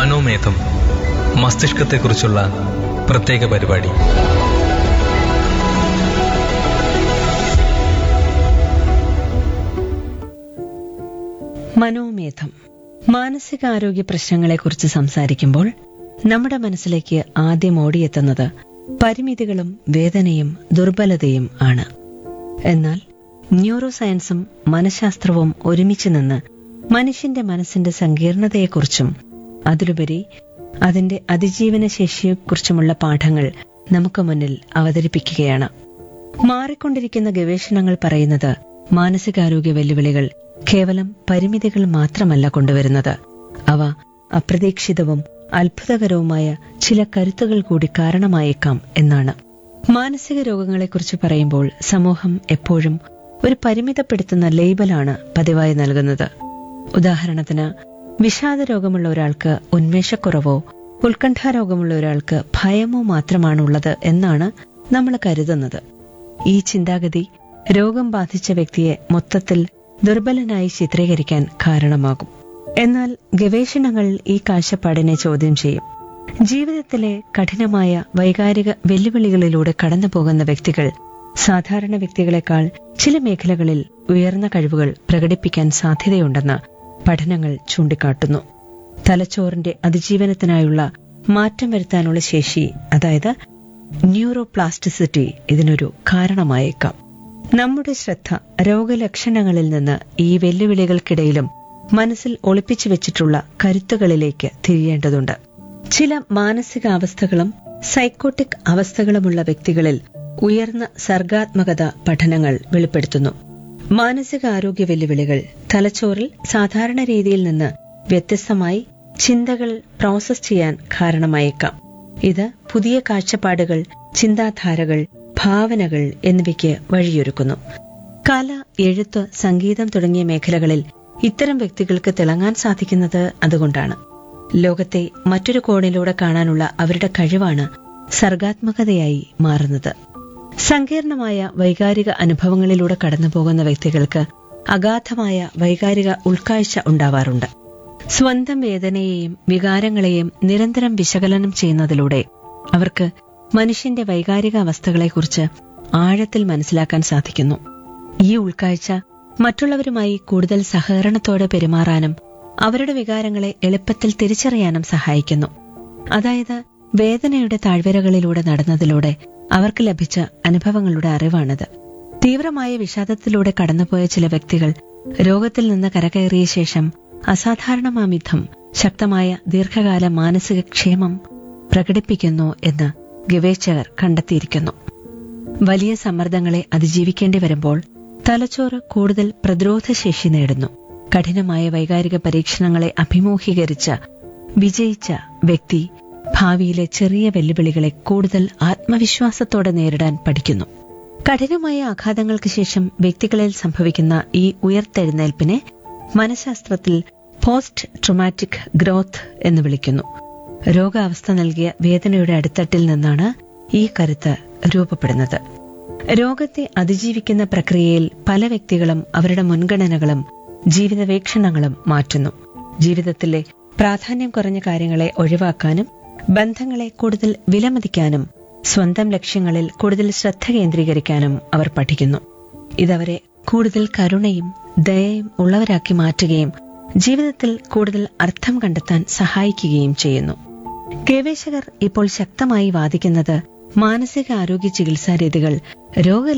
മനോമേധം മസ്തിഷ്കത്തെക്കുറിച്ചുള്ള പ്രത്യേക പരിപാടി മനോമേധം മാനസികാരോഗ്യ പ്രശ്നങ്ങളെക്കുറിച്ച് സംസാരിക്കുമ്പോൾ നമ്മുടെ മനസ്സിലേക്ക് ആദ്യം ഓടിയെത്തുന്നത് പരിമിതികളും വേദനയും ദുർബലതയും ആണ് എന്നാൽ ന്യൂറോ സയൻസും മനഃശാസ്ത്രവും ഒരുമിച്ച് നിന്ന് മനുഷ്യന്റെ മനസ്സിന്റെ സങ്കീർണതയെക്കുറിച്ചും അതിലുപരി അതിന്റെ അതിജീവന ശേഷിയെക്കുറിച്ചുമുള്ള പാഠങ്ങൾ നമുക്ക് മുന്നിൽ അവതരിപ്പിക്കുകയാണ് മാറിക്കൊണ്ടിരിക്കുന്ന ഗവേഷണങ്ങൾ പറയുന്നത് മാനസികാരോഗ്യ വെല്ലുവിളികൾ കേവലം പരിമിതികൾ മാത്രമല്ല കൊണ്ടുവരുന്നത് അവ അപ്രതീക്ഷിതവും അത്ഭുതകരവുമായ ചില കരുത്തുകൾ കൂടി കാരണമായേക്കാം എന്നാണ് മാനസിക രോഗങ്ങളെക്കുറിച്ച് പറയുമ്പോൾ സമൂഹം എപ്പോഴും ഒരു പരിമിതപ്പെടുത്തുന്ന ലേബലാണ് പതിവായി നൽകുന്നത് ഉദാഹരണത്തിന് വിഷാദ രോഗമുള്ള ഒരാൾക്ക് ഉന്മേഷക്കുറവോ ഉത്കണ്ഠാരോഗമുള്ള ഒരാൾക്ക് ഭയമോ മാത്രമാണുള്ളത് എന്നാണ് നമ്മൾ കരുതുന്നത് ഈ ചിന്താഗതി രോഗം ബാധിച്ച വ്യക്തിയെ മൊത്തത്തിൽ ദുർബലനായി ചിത്രീകരിക്കാൻ കാരണമാകും എന്നാൽ ഗവേഷണങ്ങൾ ഈ കാഴ്ചപ്പാടിനെ ചോദ്യം ചെയ്യും ജീവിതത്തിലെ കഠിനമായ വൈകാരിക വെല്ലുവിളികളിലൂടെ കടന്നുപോകുന്ന വ്യക്തികൾ സാധാരണ വ്യക്തികളെക്കാൾ ചില മേഖലകളിൽ ഉയർന്ന കഴിവുകൾ പ്രകടിപ്പിക്കാൻ സാധ്യതയുണ്ടെന്ന് പഠനങ്ങൾ ചൂണ്ടിക്കാട്ടുന്നു തലച്ചോറിന്റെ അതിജീവനത്തിനായുള്ള മാറ്റം വരുത്താനുള്ള ശേഷി അതായത് ന്യൂറോപ്ലാസ്റ്റിസിറ്റി ഇതിനൊരു കാരണമായേക്കാം നമ്മുടെ ശ്രദ്ധ രോഗലക്ഷണങ്ങളിൽ നിന്ന് ഈ വെല്ലുവിളികൾക്കിടയിലും മനസ്സിൽ ഒളിപ്പിച്ചു വെച്ചിട്ടുള്ള കരുത്തുകളിലേക്ക് തിരിയേണ്ടതുണ്ട് ചില മാനസികാവസ്ഥകളും സൈക്കോട്ടിക് അവസ്ഥകളുമുള്ള വ്യക്തികളിൽ ഉയർന്ന സർഗാത്മകത പഠനങ്ങൾ വെളിപ്പെടുത്തുന്നു മാനസികാരോഗ്യ വെല്ലുവിളികൾ തലച്ചോറിൽ സാധാരണ രീതിയിൽ നിന്ന് വ്യത്യസ്തമായി ചിന്തകൾ പ്രോസസ് ചെയ്യാൻ കാരണമായേക്കാം ഇത് പുതിയ കാഴ്ചപ്പാടുകൾ ചിന്താധാരകൾ ഭാവനകൾ എന്നിവയ്ക്ക് വഴിയൊരുക്കുന്നു കല എഴുത്ത് സംഗീതം തുടങ്ങിയ മേഖലകളിൽ ഇത്തരം വ്യക്തികൾക്ക് തിളങ്ങാൻ സാധിക്കുന്നത് അതുകൊണ്ടാണ് ലോകത്തെ മറ്റൊരു കോണിലൂടെ കാണാനുള്ള അവരുടെ കഴിവാണ് സർഗാത്മകതയായി മാറുന്നത് സങ്കീർണമായ വൈകാരിക അനുഭവങ്ങളിലൂടെ കടന്നുപോകുന്ന വ്യക്തികൾക്ക് അഗാധമായ വൈകാരിക ഉൾക്കാഴ്ച ഉണ്ടാവാറുണ്ട് സ്വന്തം വേദനയെയും വികാരങ്ങളെയും നിരന്തരം വിശകലനം ചെയ്യുന്നതിലൂടെ അവർക്ക് മനുഷ്യന്റെ വൈകാരിക അവസ്ഥകളെക്കുറിച്ച് ആഴത്തിൽ മനസ്സിലാക്കാൻ സാധിക്കുന്നു ഈ ഉൾക്കാഴ്ച മറ്റുള്ളവരുമായി കൂടുതൽ സഹകരണത്തോടെ പെരുമാറാനും അവരുടെ വികാരങ്ങളെ എളുപ്പത്തിൽ തിരിച്ചറിയാനും സഹായിക്കുന്നു അതായത് വേദനയുടെ താഴ്വരകളിലൂടെ നടന്നതിലൂടെ അവർക്ക് ലഭിച്ച അനുഭവങ്ങളുടെ അറിവാണിത് തീവ്രമായ വിഷാദത്തിലൂടെ കടന്നുപോയ ചില വ്യക്തികൾ രോഗത്തിൽ നിന്ന് കരകയറിയ ശേഷം അസാധാരണമാമിധം ശക്തമായ ദീർഘകാല മാനസിക ക്ഷേമം പ്രകടിപ്പിക്കുന്നു എന്ന് ഗവേഷകർ കണ്ടെത്തിയിരിക്കുന്നു വലിയ സമ്മർദ്ദങ്ങളെ അതിജീവിക്കേണ്ടി വരുമ്പോൾ തലച്ചോറ് കൂടുതൽ പ്രതിരോധശേഷി നേടുന്നു കഠിനമായ വൈകാരിക പരീക്ഷണങ്ങളെ അഭിമുഖീകരിച്ച വിജയിച്ച വ്യക്തി ഭാവിയിലെ ചെറിയ വെല്ലുവിളികളെ കൂടുതൽ ആത്മവിശ്വാസത്തോടെ നേരിടാൻ പഠിക്കുന്നു കഠിനമായ ആഘാതങ്ങൾക്ക് ശേഷം വ്യക്തികളിൽ സംഭവിക്കുന്ന ഈ ഉയർത്തെഴുന്നേൽപ്പിനെ മനഃശാസ്ത്രത്തിൽ പോസ്റ്റ് ട്രൊമാറ്റിക് ഗ്രോത്ത് എന്ന് വിളിക്കുന്നു രോഗാവസ്ഥ നൽകിയ വേദനയുടെ അടിത്തട്ടിൽ നിന്നാണ് ഈ കരുത്ത് രൂപപ്പെടുന്നത് രോഗത്തെ അതിജീവിക്കുന്ന പ്രക്രിയയിൽ പല വ്യക്തികളും അവരുടെ മുൻഗണനകളും ജീവിത വീക്ഷണങ്ങളും മാറ്റുന്നു ജീവിതത്തിലെ പ്രാധാന്യം കുറഞ്ഞ കാര്യങ്ങളെ ഒഴിവാക്കാനും ബന്ധങ്ങളെ കൂടുതൽ വിലമതിക്കാനും സ്വന്തം ലക്ഷ്യങ്ങളിൽ കൂടുതൽ ശ്രദ്ധ കേന്ദ്രീകരിക്കാനും അവർ പഠിക്കുന്നു ഇതവരെ കൂടുതൽ കരുണയും ദയയും ഉള്ളവരാക്കി മാറ്റുകയും ജീവിതത്തിൽ കൂടുതൽ അർത്ഥം കണ്ടെത്താൻ സഹായിക്കുകയും ചെയ്യുന്നു ഗവേഷകർ ഇപ്പോൾ ശക്തമായി വാദിക്കുന്നത് മാനസിക ആരോഗ്യ ചികിത്സാ രീതികൾ രോഗ